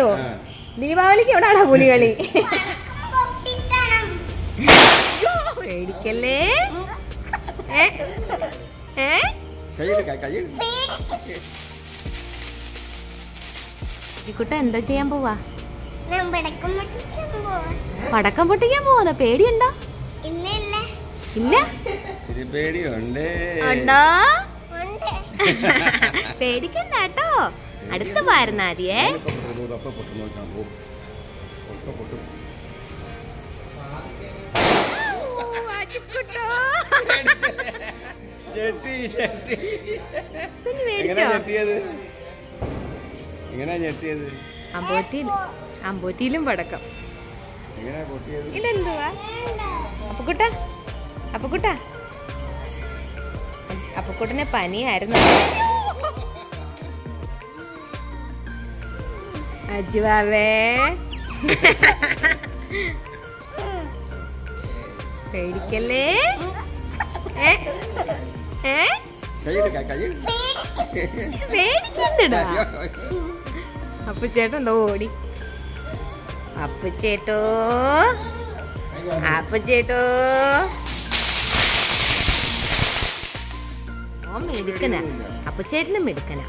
ദീപാവലിക്കോ ദീപാവലിക്ക് എവിടാടാ പുലികളി പൊട്ടിക്കണം പേടിക്കല്ലേ ഏ ഏ കൈയെടുക്ക കൈയെടു കുട്ട എന്താ ചെയ്യാൻ പോവാ ഞാൻ പടക്കം പൊട്ടിക്കാൻ പോവാ പടക്കം പൊട്ടിക്കാൻ പോവാ പേടിയുണ്ടോ ഇല്ല ഇല്ല ഇല്ല ഇത്തിരി പേടിയുണ്ട് ഉണ്ടോ ഉണ്ട് പേടിക്കണ്ട കേട്ടോ അടുത്ത് പോയിരുന്നാ മതിയേ ഞാനിപ്പോ പൊട്ടുന്നു, അപ്പൊ പൊട്ടുന്നു, നോക്കാം, പോ. ഒക്കെ പൊട്ടും. ഞെട്ടി, ഞെട്ടി. കുഞ്ഞ് എങ്ങനെയാ മേടിച്ചോ ഞെട്ടിയത് എങ്ങനെയാ ഞെട്ടിയത് അമ്പോറ്റിയിൽ അമ്പോറ്റിയിലും പടക്കം എങ്ങനെയാ പൊട്ടിയത് ഇതെന്തുവാ അപ്പക്കുട്ട അപ്പക്കുട്ട അപ്പക്കുട്ടനെ പനിയായിരുന്നു അജുവാവേ പേടിക്കല്ലേ ഏ ഏ കൈയെടുക്ക കൈയെടു പേടിക്കണ്ടടാ അപ്പുച്ചേട്ടൻ എന്തോ ഓടി അപ്പുച്ചേട്ടോ അപ്പുച്ചേട്ടോ ഓ മെടുക്കന അപ്പുച്ചേട്ടനും മെടുക്കന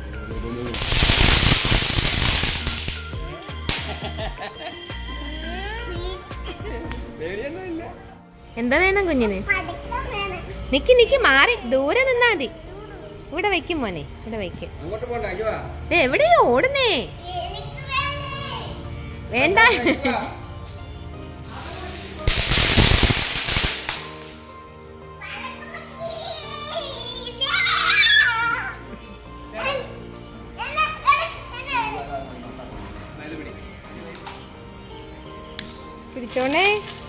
പേടിയൊന്നുമില്ല എന്താ വേണം കുഞ്ഞിന് പടക്കം വേണം നിക്ക് നിക്ക് മാറി ദൂരെ നിന്നാ മതി ഇവിടെ വെക്കും മോനെ ഇവിടെ വെക്കും അങ്ങോട്ട് പോണ്ട അയ്യോ ദേ, എവിടെയോ ഓടുന്നേ എനിക്ക് വേണ്ടേ വേണ്ട പിടിച്ചോണേ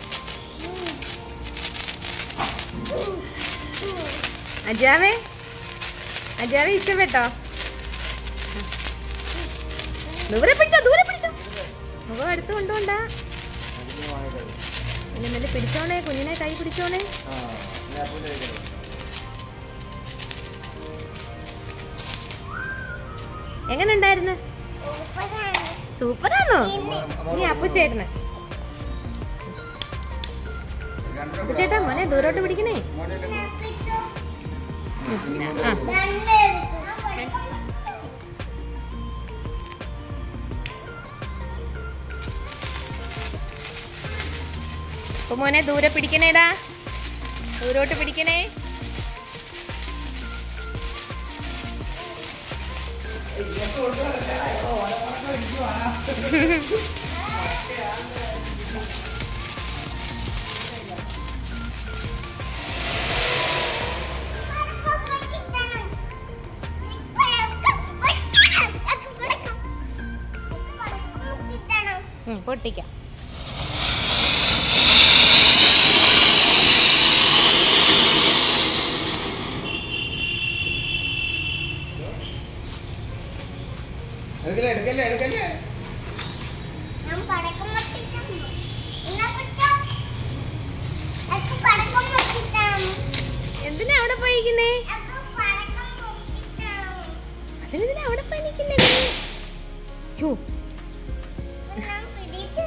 അജാവേ അജാവേ ഇഷ്ടപ്പെട്ടോ ദൂരെ പിടിച്ചോ ദൂരെ പിടിച്ചോ മുഖം അടുത്ത് കൊണ്ടുപോണ്ട പിന്നെ നല്ല പിടിച്ചോണേ കുഞ്ഞിനെ കൈ പിടിച്ചോണേ എങ്ങനെ ഉണ്ടായിരുന്നു സൂപ്പറാണോ നീ അപ്പുച്ചേട്ടന് അപ്പുച്ചേട്ടാ മോനെ ദൂരോട്ട് പിടിക്കണേ ആ അപ്പൊ മോനെ ദൂരെ പിടിക്കണേടാ ദൂരോട്ട് പിടിക്കണേ ഉം, പൊട്ടിക്കാം എടുക്കല്ലേ എടുക്കല്ലേ എടുക്കല്ലേ ഞാൻ പടക്കം പൊട്ടിക്കാം എന്നാ പൊട്ടോ എനിക്ക് പടക്കം പൊട്ടിക്കാം എന്തിനാ അവിടെ പോയിക്കുന്നേ എനിക്ക് പടക്കം പൊട്ടിക്കണം അതിനെന്തിനാ അവിടെ പോയിരിക്കുന്നേ യോ ഞാൻ പിടിച്ച്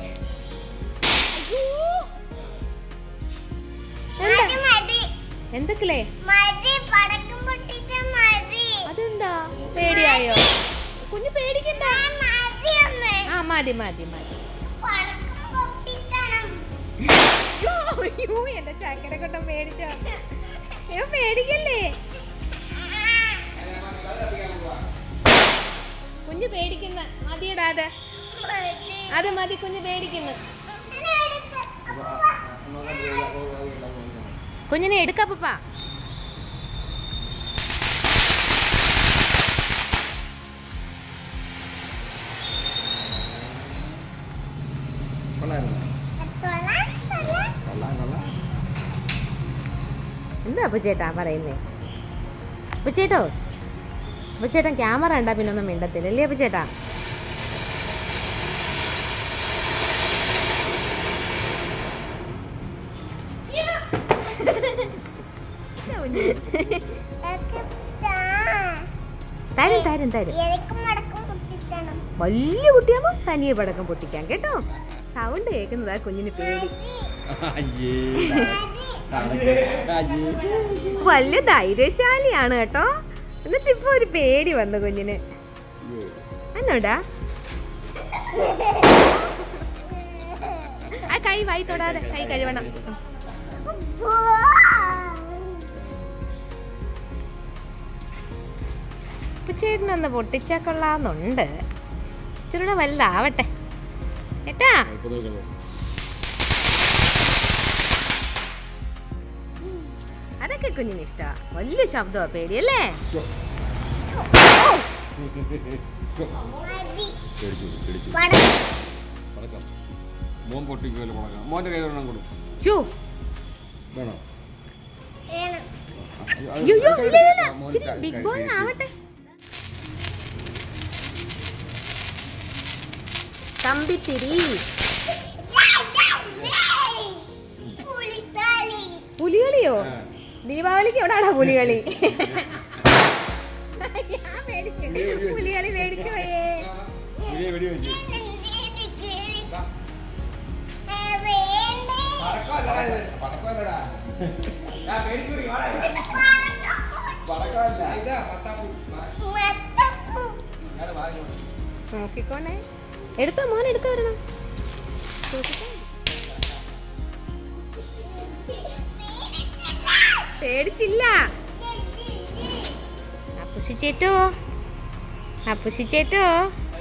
എന്താ മതി മതി എന്തൊക്കെ മതി പടക്കം പൊട്ടിക്കാൻ മതി അതെന്താ പേടിയായോ കുഞ്ഞു പേടിക്കണ്ട മതി അമ്മേ ആ മതി മതി മതി പടക്കം പൊട്ടിക്കണം യ്യോ, അയ്യോ എന്റെ ചക്കര കൊണ്ട പേടിച്ചോ അയ്യോ പേടിക്കല്ലേ കുഞ്ഞു പേടിക്കുന്ന മതിയടാ അത് മതി അത് മതി കുഞ്ഞു പേടിക്കുന്നു ഞാൻ എടുക്കാം കുഞ്ഞിനെ എടുക്കപ്പ കൊള്ളായിരുന്നു തൊഴാൻ തൊഴാൻ കൊള്ളാം കൊള്ളാം എന്താ അപ്പച്ചേട്ടാ പറയുന്നേ അപ്പച്ചേട്ടോ അപ്പച്ചേട്ടൻ ക്യാമറ ഉണ്ടാ പിന്നെ ഒന്നും മിണ്ടത്തില്ല അല്ലേ അപ്പച്ചേട്ടാ എനിക്ക് താ. തരും തരും തരും എനിക്ക് മടക്കം പൊട്ടിക്കണം പൊട്ടിക്കണം വലിയ കുട്ടിയാകുമ്പോ തനിയെ പടക്കം പൊട്ടിക്കാം കേട്ടോ സൗണ്ട് കേൾക്കുന്നതാ കുഞ്ഞിന് പേടി അയ്യേ അയ്യേ വലിയ ധൈര്യശാലിയാണ് കേട്ടോ എന്നിട്ട് ഇപ്പൊ ഒരു പേടി വന്നു കുഞ്ഞിന് എന്നോടാ ആ കൈ വൈ തൊടാതെ കൈ കഴുകണം ഇപ്പൊ ചേട്ടനൊന്ന് പൊട്ടിച്ചാ കൊള്ളാന്നുണ്ട് ഇച്ചിരൂടെ വലുതാവട്ടെ ഏട്ടാ അതൊക്കെ കുഞ്ഞിന് ഇഷ്ടാ വലിയ ശബ്ദമാ പേടിയല്ലേ മതി പേടിച്ചു പേടിച്ചു പടക്കം പടക്കം മോൻ പൊട്ടിക്കുമല്ലോ പടക്കം മോൻ്റെ കയ്യിൽ ഒരെണ്ണം കൊടുക്കും യോ വേണോ വേണം യോ, യോ, ഇല്ല, ഇല്ല, ഇല്ല. മോൻ ഇച്ചിരി കൈ- ബിഗ് കൈ- ബോയ് കൈ- ആവട്ടെ കമ്പിത്തിരി പുളിക്കാലി പുലികളിയോ ആ. ദീപാവലിക്ക് എവിടാടാ പുലികളി ഞാൻ മേടിച്ചു പുലികളി മേടിച്ചു പോയേ വെടി വെടി വെച്ചു പടക്കമല്ലടാ പടക്കമല്ല ഇതാ പത്താപ്പൂ നോക്കിക്കോണേ എടുത്തോ മോൻ എടുത്തോ വരണം സൂക്ഷിച്ചോ. പേടിച്ചില്ല അപ്പുഷിച്ചേറ്റോ അപ്പുഷിച്ചേറ്റോ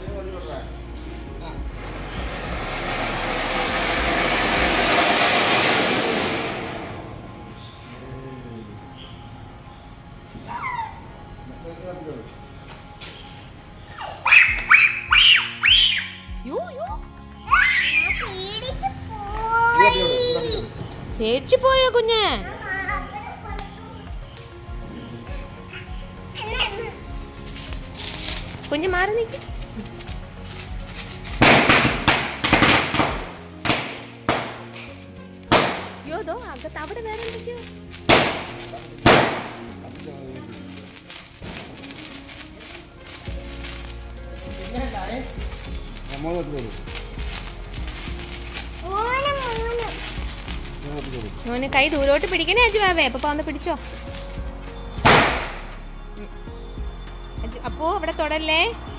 യോ യോ പേടിച്ചു പോയോ കുഞ്ഞ് കുഞ്ഞ് മാറി നിൽക്ക് യോ ദോ അകത്ത് അവിടെ വേറെ എന്തൊക്കെയോ മോൻ എത്തിയോളൂ മോൻ എത്തിയോളൂ മോന് കൈ ദൂരോട്ട് പിടിക്കണേ അജു ആവേ അപ്പൊ വന്ന് പിടിച്ചോ ഉം. അജു, അപ്പോ അവിടെ തൊടല്ലേ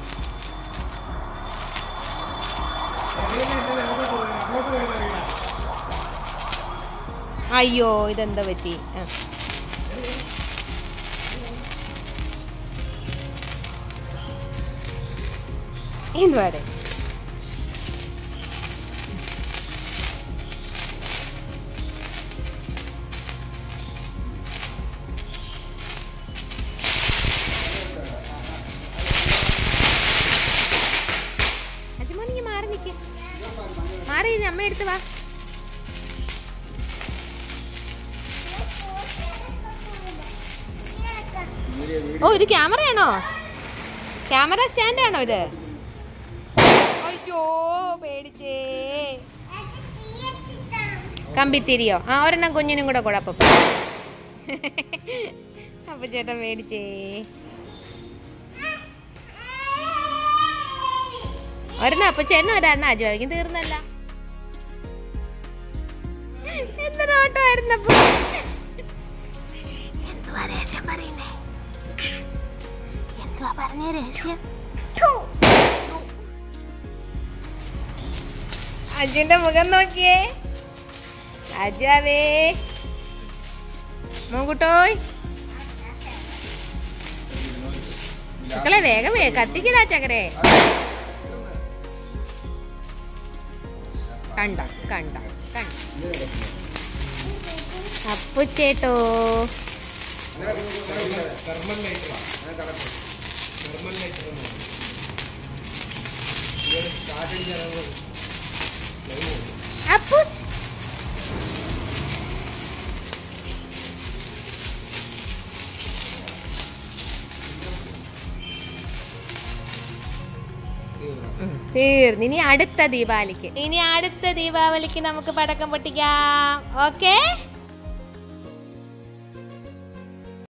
അയ്യോ ഇതെന്താ പറ്റി ആ. എന്തുവാടെ അജുമോനിങ്ങി മാറി നിൽക്ക് മാറി ഇനി അമ്മ എടുത്ത് വാ ഓ ഇത് ക്യാമറയാണോ ക്യാമറ സ്റ്റാൻഡ് ആണോ ഇത് അയ്യോ പേടിച്ചേ കമ്പിത്തിരിയോ ആ ഒരെണ്ണം കുഞ്ഞിനും കൂടെ കൂടെ അപ്പൊ അപ്പൊ ചേട്ടൻ മേടിച്ചേ ഒരെണ്ണം അപ്പൊ ചേട്ടനും ഒരെണ്ണം അജുവായിരിക്കും തീർന്നല്ല എന്തൊരോട്ടമായിരുന്നപ്പോ എന്തുവാ രഹസ്യം പറയുന്നേ എന്തുവാ പറഞ്ഞ രഹസ്യം അജുന്റെ മുഖം നോക്കിയേ അജാവേ മോങ്കുട്ടോയ് മക്കളെ വേഗം വേ കത്തിക്കലാ ചക്കരെ കണ്ട കണ്ട കണ്ട അപ്പുച്ചേട്ടോ അപ്പു തീർന്നു ഇനി അടുത്ത ദീപാവലിക്ക് ഇനി അടുത്ത ദീപാവലിക്ക് നമുക്ക് പടക്കം പൊട്ടിക്കാം ഓക്കേ